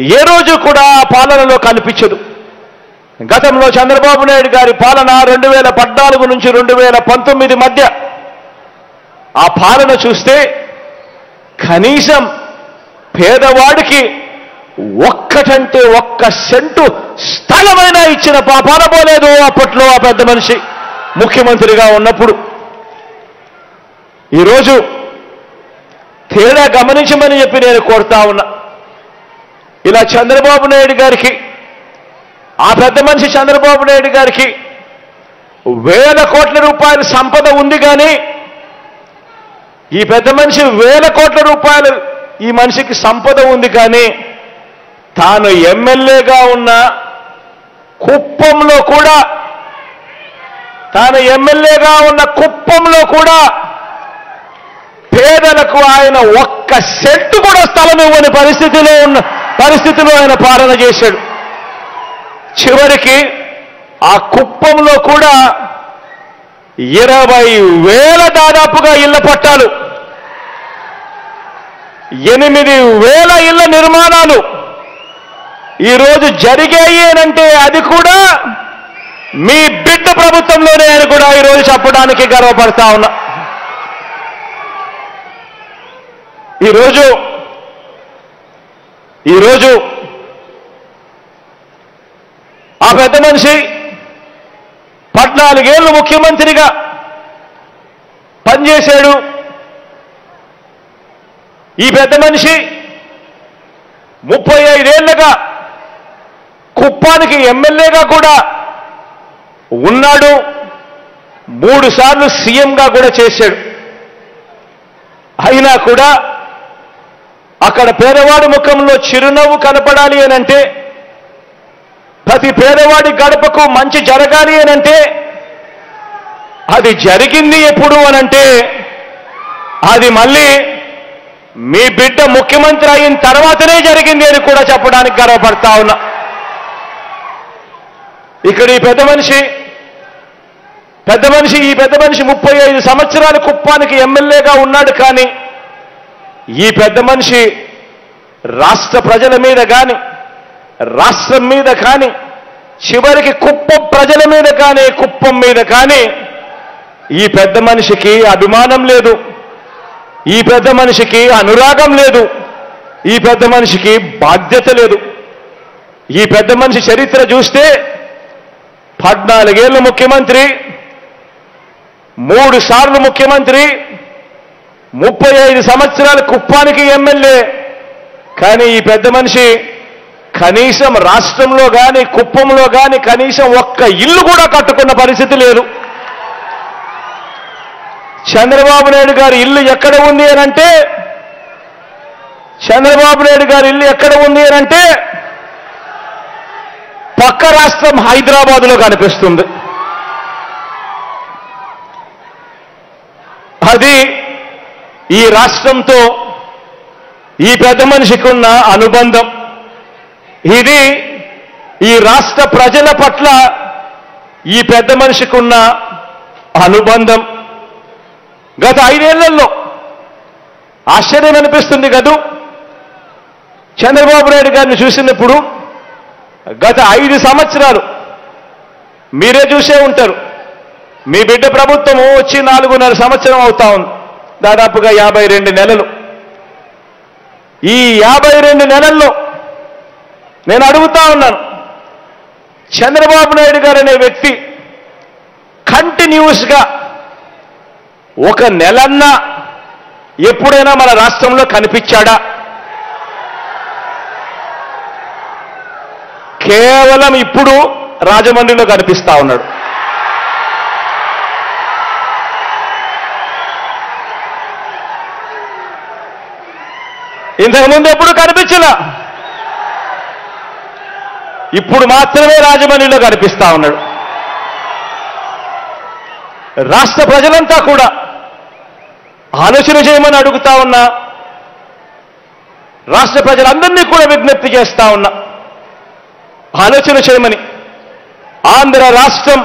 ఏ రోజు కూడా ఆ పాలనలో కనిపించదు గతంలో చంద్రబాబు నాయుడు గారి పాలన రెండు వేల పద్నాలుగు నుంచి రెండు వేల పంతొమ్మిది మధ్య ఆ పాలన చూస్తే కనీసం పేదవాడికి ఒక్కటంటే ఒక్క సెంటు స్థలమైనా ఇచ్చిన పాపాన పోలేదు అప్పట్లో ఆ పెద్ద మనిషి ముఖ్యమంత్రిగా ఉన్నప్పుడు ఈరోజు తేడా గమనించమని చెప్పి నేను కోరుతా ఉన్నా ఇలా చంద్రబాబు నాయుడు గారికి ఆ పెద్ద మనిషి చంద్రబాబు నాయుడు గారికి వేల కోట్ల రూపాయల సంపద ఉంది కానీ ఈ పెద్ద మనిషి వేల కోట్ల రూపాయలు ఈ మనిషికి సంపద ఉంది కానీ తాను ఎమ్మెల్యేగా ఉన్న కుప్పంలో కూడా తాను ఎమ్మెల్యేగా ఉన్న కుప్పంలో కూడా పేదలకు ఆయన ఒక్క సెంటు కూడా స్థలం ఇవ్వని పరిస్థితిలో ఉన్న పరిస్థితిలో ఆయన పాలన చేశాడు చివరికి ఆ కుప్పంలో కూడా ఇరవై వేల దాదాపుగా ఇళ్ల పట్టాలు ఎనిమిది వేల ఇళ్ల నిర్మాణాలు ఈరోజు జరిగాయి అనంటే అది కూడా మీ బిడ్డ ప్రభుత్వంలోనే అని కూడా ఈరోజు చెప్పడానికి గర్వపడతా ఉన్నా ఈరోజు ఈరోజు ఆ పెద్ద మనిషి పద్నాలుగేళ్లు ముఖ్యమంత్రిగా పనిచేశాడు ఈ పెద్ద మనిషి ముప్పై ఐదేళ్లుగా కుప్పానికి ఎమ్మెల్యేగా కూడా ఉన్నాడు మూడు సార్లు సీఎంగా కూడా చేశాడు అయినా కూడా అక్కడ పేదవాడి ముఖంలో చిరునవ్వు కనపడాలి అనంటే ప్రతి పేదవాడి గడపకు మంచి జరగాలి అనంటే అది జరిగింది ఎప్పుడు అనంటే అది మళ్ళీ మీ బిడ్డ ముఖ్యమంత్రి అయిన తర్వాతనే జరిగింది అని కూడా చెప్పడానికి గర్వపడతా ఉన్నా ఇక్కడ ఈ పెద్ద మనిషి పెద్ద మనిషి ఈ పెద్ద మనిషి ముప్పై ఐదు సంవత్సరాల కుప్పానికి ఎమ్మెల్యేగా ఉన్నాడు కానీ ఈ పెద్ద మనిషి రాష్ట్ర ప్రజల మీద కానీ రాష్ట్రం మీద కానీ చివరికి కుప్పం ప్రజల మీద కానీ కుప్పం మీద కానీ ఈ పెద్ద మనిషికి అభిమానం లేదు ఈ పెద్ద మనిషికి అనురాగం లేదు ఈ పెద్ద మనిషికి బాధ్యత లేదు ఈ పెద్ద మనిషి చరిత్ర చూస్తే పద్నాలుగేళ్ళు ముఖ్యమంత్రి మూడు సార్లు ముఖ్యమంత్రి ముప్పై ఐదు సంవత్సరాల కుప్పానికి ఎమ్మెల్యే కానీ ఈ పెద్ద మనిషి కనీసం రాష్ట్రంలో కానీ కుప్పంలో కానీ కనీసం ఒక్క ఇల్లు కూడా కట్టుకున్న పరిస్థితి లేదు చంద్రబాబు నాయుడు గారి ఇల్లు ఎక్కడ ఉంది అని అంటే చంద్రబాబు నాయుడు గారి ఇల్లు ఎక్కడ ఉంది అని అంటే పక్క రాష్ట్రం హైదరాబాదులో కనిపిస్తుంది అది ఈ రాష్ట్రంతో ఈ పెద్ద మనిషికి ఉన్న అనుబంధం ఇది ఈ రాష్ట్ర ప్రజల పట్ల ఈ పెద్ద మనిషికి ఉన్న అనుబంధం గత ఐదేళ్లలో ఆశ్చర్యం అనిపిస్తుంది కదూ చంద్రబాబు నాయుడు గారిని చూసినప్పుడు గత ఐదు సంవత్సరాలు మీరే చూసే ఉంటారు మీ బిడ్డ ప్రభుత్వము వచ్చి నాలుగున్నర సంవత్సరం అవుతా ఉంది దాదాపుగా యాభై రెండు నెలలు ఈ యాభై రెండు నెలల్లో నేను అడుగుతా ఉన్నాను చంద్రబాబు నాయుడు గారు అనే వ్యక్తి కంటిన్యూస్గా ఒక నెలన్నా ఎప్పుడైనా మన రాష్ట్రంలో కనిపించాడా కేవలం ఇప్పుడు రాజమండ్రిలో కనిపిస్తా ఉన్నాడు ఇంతకుముందు ఎప్పుడు కనిపించలా ఇప్పుడు మాత్రమే రాజమండ్రిలో కనిపిస్తా ఉన్నాడు రాష్ట్ర ప్రజలంతా కూడా ఆలోచన చేయమని అడుగుతా ఉన్నా రాష్ట్ర ప్రజలందరినీ కూడా విజ్ఞప్తి చేస్తా ఉన్నా ఆలోచన చేయమని ఆంధ్ర రాష్ట్రం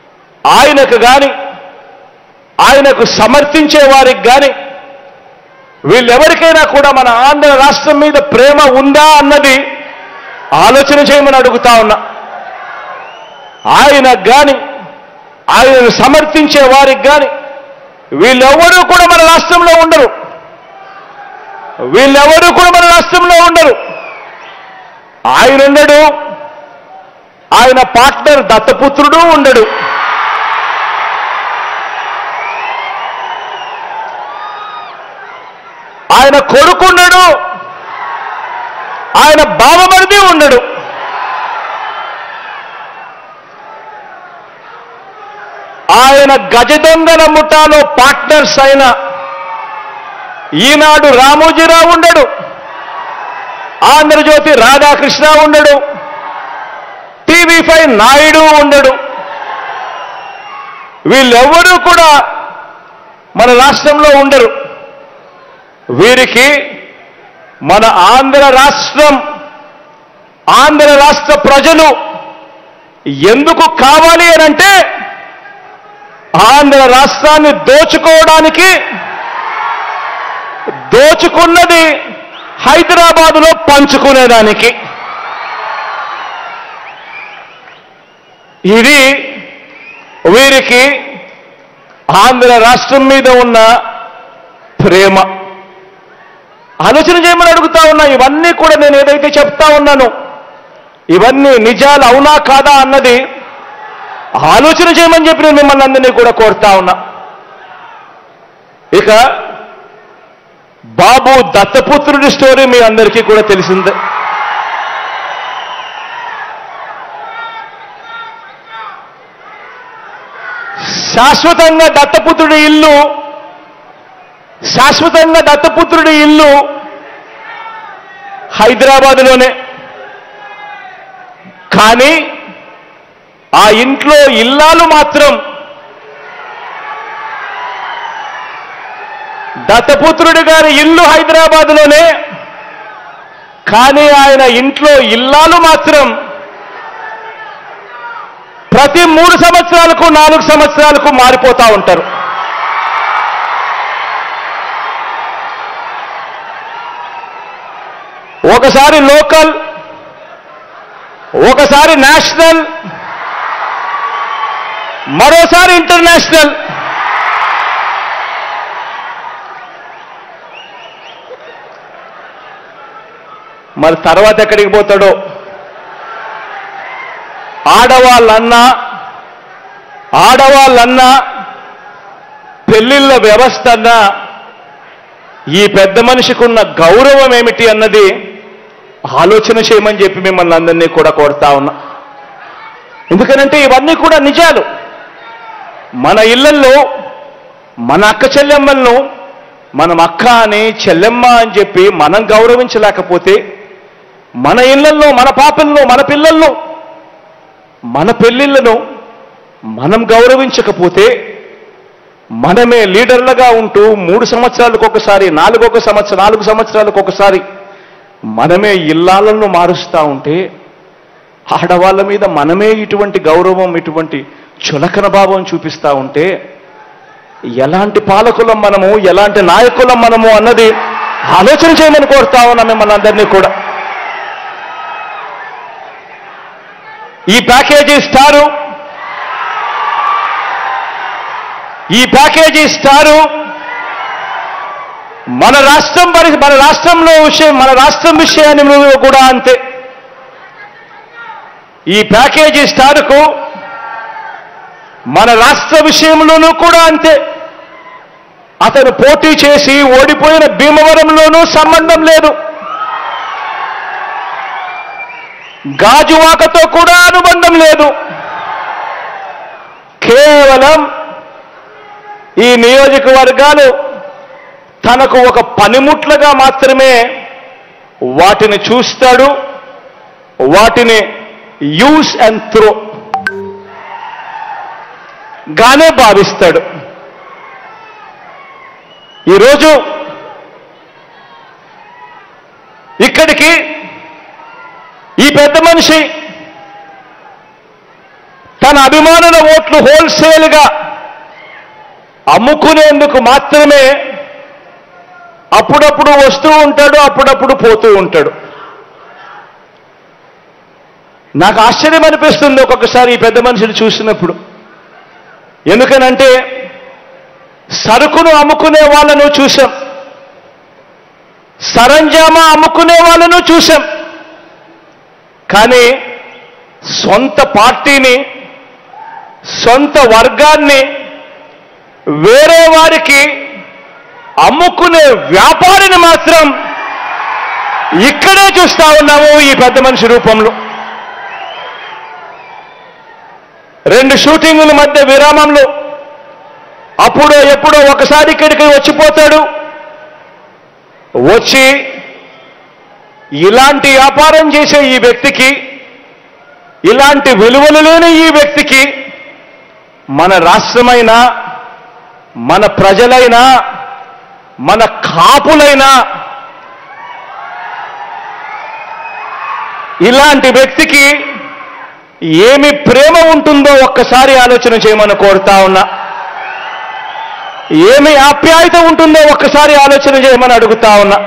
ఆయనకు గాని ఆయనకు సమర్థించే వారికి గాని వీళ్ళెవరికైనా కూడా మన ఆంధ్ర రాష్ట్రం మీద ప్రేమ ఉందా అన్నది ఆలోచన చేయమని అడుగుతా ఉన్నా ఆయన గాని ఆయనను సమర్థించే వారికి గాని వీళ్ళెవరూ కూడా మన రాష్ట్రంలో ఉండరు వీళ్ళెవరూ కూడా మన రాష్ట్రంలో ఉండరు ఆయన ఉండడు ఆయన పార్ట్నర్ దత్తపుత్రుడు ఉండడు ఆయన కొడుకున్నాడు ఆయన బావమరిది ఉండడు ఆయన గజదొంగల ముఠాలో పార్ట్నర్స్ అయిన ఈనాడు రామోజీరావు ఉండడు ఆంధ్రజ్యోతి రాధాకృష్ణ ఉండడు టీవీ ఫైవ్ నాయుడు ఉండడు వీళ్ళెవ్వరూ కూడా మన రాష్ట్రంలో ఉండరు వీరికి మన ఆంధ్ర రాష్ట్రం ఆంధ్ర రాష్ట్ర ప్రజలు ఎందుకు కావాలి అని అంటే ఆంధ్ర రాష్ట్రాన్ని దోచుకోవడానికి దోచుకున్నది హైదరాబాదులో పంచుకునేదానికి ఇది వీరికి ఆంధ్ర రాష్ట్రం మీద ఉన్న ప్రేమ ఆలోచన చేయమని అడుగుతా ఉన్నా ఇవన్నీ కూడా నేను ఏదైతే చెప్తా ఉన్నానో ఇవన్నీ నిజాలు అవునా కాదా అన్నది ఆలోచన చేయమని చెప్పి నేను మిమ్మల్ని అందరినీ కూడా కోరుతా ఉన్నా ఇక బాబు దత్తపుత్రుడి స్టోరీ మీ అందరికీ కూడా తెలిసిందే శాశ్వతంగా దత్తపుత్రుడి ఇల్లు శాశ్వతంగా దత్తపుత్రుడి ఇల్లు హైదరాబాదులోనే కానీ ఆ ఇంట్లో ఇల్లాలు మాత్రం దత్తపుత్రుడి గారి ఇల్లు హైదరాబాదులోనే కానీ ఆయన ఇంట్లో ఇల్లాలు మాత్రం ప్రతి మూడు సంవత్సరాలకు నాలుగు సంవత్సరాలకు మారిపోతా ఉంటారు ఒకసారి లోకల్ ఒకసారి నేషనల్ మరోసారి ఇంటర్నేషనల్ మరి తర్వాత ఎక్కడికి పోతాడో ఆడవాళ్ళన్నా ఆడవాళ్ళన్నా పెళ్లిళ్ళ వ్యవస్థ అన్నా ఈ పెద్ద మనిషికి ఉన్న గౌరవం ఏమిటి అన్నది ఆలోచన చేయమని చెప్పి మిమ్మల్ని అందరినీ కూడా కోరుతా ఉన్నా ఎందుకనంటే ఇవన్నీ కూడా నిజాలు మన ఇళ్లల్లో మన అక్క చెల్లెమ్మలను మనం అక్క అని చెల్లెమ్మ అని చెప్పి మనం గౌరవించలేకపోతే మన ఇళ్లల్లో మన పాపల్లో మన పిల్లల్లో మన పెళ్లిళ్లను మనం గౌరవించకపోతే మనమే లీడర్లుగా ఉంటూ మూడు సంవత్సరాలకు ఒకసారి నాలుగొక సంవత్సరం నాలుగు సంవత్సరాలకు ఒకసారి మనమే ఇల్లాలను మారుస్తూ ఉంటే ఆడవాళ్ళ మీద మనమే ఇటువంటి గౌరవం ఇటువంటి చులకన భావం చూపిస్తూ ఉంటే ఎలాంటి పాలకులం మనము ఎలాంటి నాయకులం మనము అన్నది ఆలోచన చేయమని కోరుతా ఉన్నా మిమ్మల్ని అందరినీ కూడా ఈ ప్యాకేజీ స్టారు ఈ ప్యాకేజీ స్టారు మన రాష్ట్రం పరి మన రాష్ట్రంలో విషయం మన రాష్ట్రం విషయాన్ని మీద కూడా అంతే ఈ ప్యాకేజీ స్టార్కు మన రాష్ట్ర విషయంలోనూ కూడా అంతే అతను పోటీ చేసి ఓడిపోయిన భీమవరంలోనూ సంబంధం లేదు గాజువాకతో కూడా అనుబంధం లేదు కేవలం ఈ నియోజకవర్గాలు తనకు ఒక పనిముట్లుగా మాత్రమే వాటిని చూస్తాడు వాటిని యూస్ అండ్ త్రో గానే భావిస్తాడు ఈరోజు ఇక్కడికి ఈ పెద్ద మనిషి తన అభిమానుల ఓట్లు హోల్సేల్గా అమ్ముకునేందుకు మాత్రమే అప్పుడప్పుడు వస్తూ ఉంటాడు అప్పుడప్పుడు పోతూ ఉంటాడు నాకు ఆశ్చర్యం అనిపిస్తుంది ఒక్కొక్కసారి ఈ పెద్ద మనుషులు చూసినప్పుడు ఎందుకనంటే సరుకును అమ్ముకునే వాళ్ళను చూశాం సరంజామా అమ్ముకునే వాళ్ళను చూశాం కానీ సొంత పార్టీని సొంత వర్గాన్ని వేరే వారికి అమ్ముకునే వ్యాపారిని మాత్రం ఇక్కడే చూస్తా ఉన్నాము ఈ పెద్ద మనిషి రూపంలో రెండు షూటింగుల మధ్య విరామంలో అప్పుడో ఎప్పుడో ఒకసారి ఇక్కడికి వచ్చిపోతాడు వచ్చి ఇలాంటి వ్యాపారం చేసే ఈ వ్యక్తికి ఇలాంటి విలువలు లేని ఈ వ్యక్తికి మన రాష్ట్రమైనా మన ప్రజలైనా మన కాపులైనా ఇలాంటి వ్యక్తికి ఏమి ప్రేమ ఉంటుందో ఒక్కసారి ఆలోచన చేయమని కోరుతా ఉన్నా ఏమి ఆప్యాయత ఉంటుందో ఒక్కసారి ఆలోచన చేయమని అడుగుతా ఉన్నా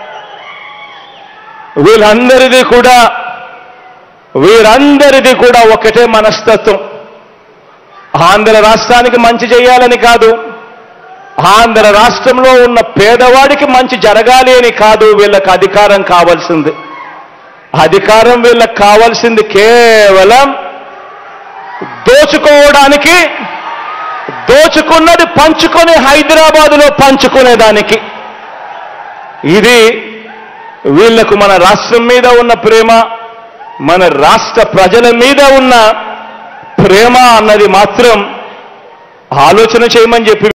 వీళ్ళందరిది కూడా వీరందరిది కూడా ఒకటే మనస్తత్వం ఆంధ్ర రాష్ట్రానికి మంచి చేయాలని కాదు ఆంధ్ర రాష్ట్రంలో ఉన్న పేదవాడికి మంచి జరగాలి అని కాదు వీళ్ళకి అధికారం కావాల్సింది అధికారం వీళ్ళకి కావాల్సింది కేవలం దోచుకోవడానికి దోచుకున్నది పంచుకొని హైదరాబాదులో పంచుకునేదానికి ఇది వీళ్లకు మన రాష్ట్రం మీద ఉన్న ప్రేమ మన రాష్ట్ర ప్రజల మీద ఉన్న ప్రేమ అన్నది మాత్రం ఆలోచన చేయమని చెప్పి